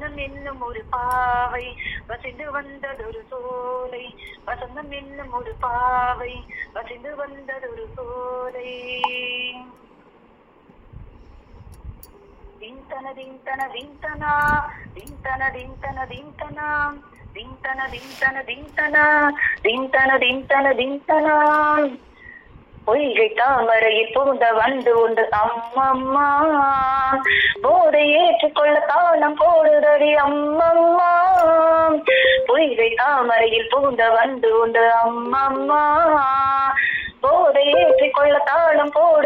வசந்தம் என்னும் ஒரு பாவை வசிந்து வந்ததொரு சோலை வசந்தம் என்னும் ஒரு பாவை வசிந்து வந்ததொரு சோலை தின்தன தின்தன தின்தனா தின்தன தின்தன தின்தனா தின்தன தின்தன தின்தனா தின்தன தின்தன தின்தனா பொய்கை தாமரையில் புகுந்த வந்து உண்டு அம்மம்மா போதை ஏற்றுக்கொள்ள தாளம் போடுதடி அம்மம்மா பொய்கை தாமரையில் புகுந்த வந்து உண்டு அம்மம்மா போதை ஏற்றிக்கொள்ள தாளம் போடு